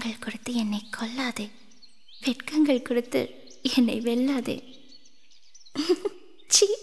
முத்தங்கள் கொடுத்து என்னை கொல்லாதே வெட்கங்கள் கொடுத்து என்னை வெல்லாதே சீ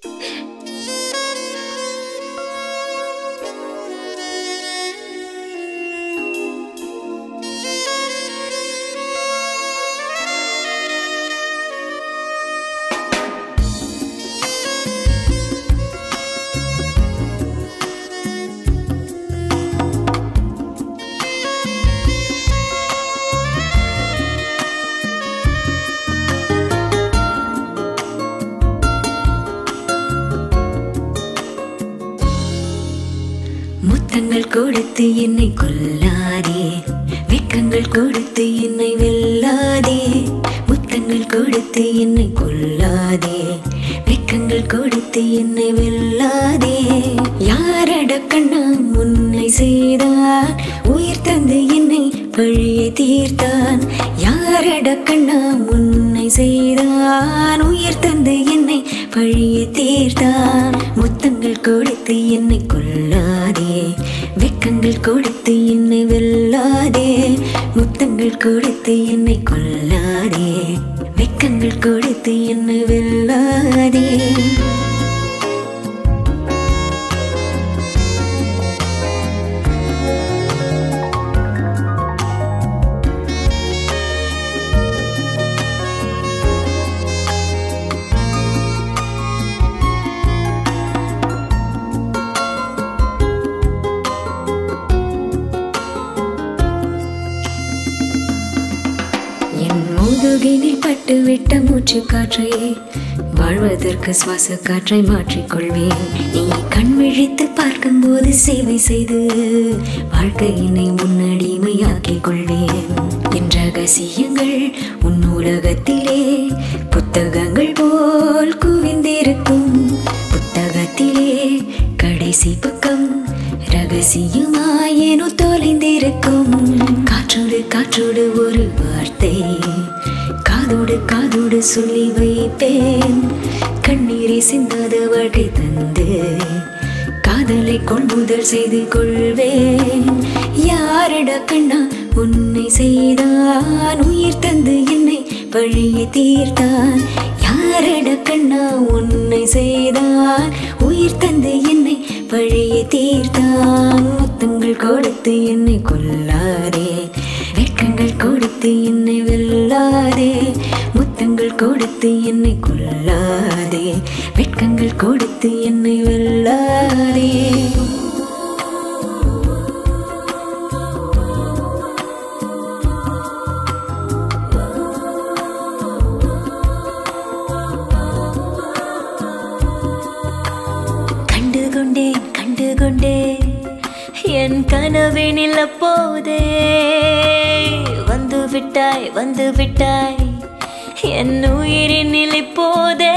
முத்தங்கள் கொடுத்து என்னை கொல்லாதே வெட்கங்கள் கொடுத்து என்னை வெல்லாதே முத்தங்கள் கொடுத்து என்னை கொல்லாதே வெட்கங்கள் கொடுத்து என்னை வெல்லாதே யாரட கண்ணா முன்னை செய்தான் உயிர் தந்து என்னை பழியை தீர்த்தான் யாரட கண்ணா முன்னை செய்தான் உயிர் தந்து என்னை பழியை தீர்த்தான் முத்தங்கள் கொடுத்து என்னை கொல்லாதே வெட்கங்கள் கொடுத்து என்னை வெல்லாதே முத்தங்கள் கொடுத்து என்னை கொல்லாதே வெட்கங்கள் கொடுத்து என்னை வெல்லாதே என் முதுகினில் பட்டுவிட்ட மூச்சு காற்றை வாழ்வதற்கு சுவாச காற்றை மாற்றிக்கொள்வேன் நீ கண் விழித்து பார்க்கும்போது சேவை செய்து வாழ்க்கையினை முன்னடிமையாக்கிக் கொள்வேன் என் ரகசியங்கள் உன் உலகத்திலே புத்தகங்கள் போல் குவிந்திருக்கும் புத்தகத்திலே கடைசி பக்கம் ரகசியமாயேனோ தொலைந்திருக்கும் காற்றோடு காற்றோடு ஒரு வார்த்தை காதோடு காதோடு சொல்லி வைப்பேன் கண்ணீரை சிந்தாத வாழ்க்கை தந்து காதலை கொள்முதல் செய்து கொள்வேன் யாரட கண்ணா உன்னை செய்தான் உயிர் தந்து என்னை வழியை தீர்த்தான் யாரட கண்ணா உன்னை செய்தான் உயிர் தந்து என்னை வழியை தீர்த்தான் முத்தங்கள் கொடுத்து என்னை கொல்லாதே வெட்கங்கள் கொடுத்து என்னை வெல்லாதே முத்தங்கள் கொடுத்து என்னை கொல்லாதே வெட்கங்கள் கொடுத்து என்னை வெல்லாதே கண்டு கொண்டேன் கண்டு கொண்டேன் என் கனவினில் அப்போதே வந்து விட்டாய் வந்து விட்டாய் என் உயிரினில் இப்போதே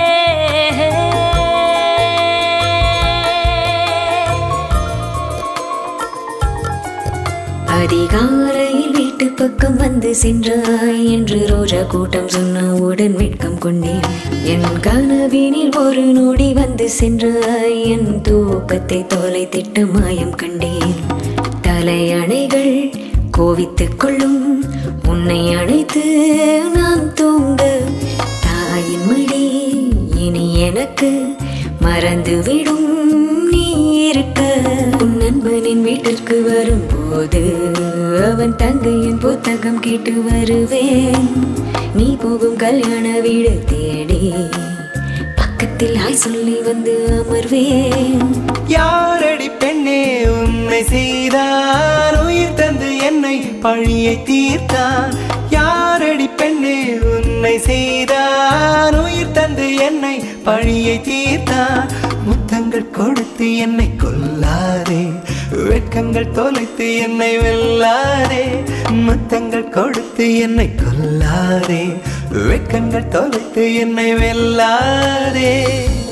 அதிகாலையில் வீட்டு பக்கம் வந்து சென்றாய் என்று ரோஜா கூட்டம் சொன்னவுடன் வெட்கம் கொண்டேன் என் கனவினில் ஒரு நொடி வந்து சென்றாய் என் தூக்கத்தை தொலைத்திட்டு மாயம் கண்டேன் தலையணைகள் கோவித்துக் கொள்ளும் உன்னை அழைத்து நான் தூங்க தாயின் மடி இனி எனக்கு மறந்துவிடும் நீ இருக்க உன் நண்பனின் வீட்டிற்கு வரும்போது அவன் தங்கையின் புத்தகம் கேட்டு வருவேன் நீ போகும் கல்யாண வீடு தேடி பக்கத்தில் ஹாய் சொல்லி வந்து அமர்வேன் யாரடி பெண்ணே உன்னை செய்தான் உயிர் தந்து என்னை பழியை தீர்த்தான் யாரடி பெண்ணே உன்னை செய்தான் உயிர் தந்து என்னை பழியை தீர்த்தான் முத்தங்கள் கொடுத்து என்னை கொல்லாதே வெட்கங்கள் தொலைத்து என்னை வெல்லாதே முத்தங்கள் கொடுத்து என்னை கொல்லாதே வெட்கங்கள் தொலைத்து என்னை வெல்லாதே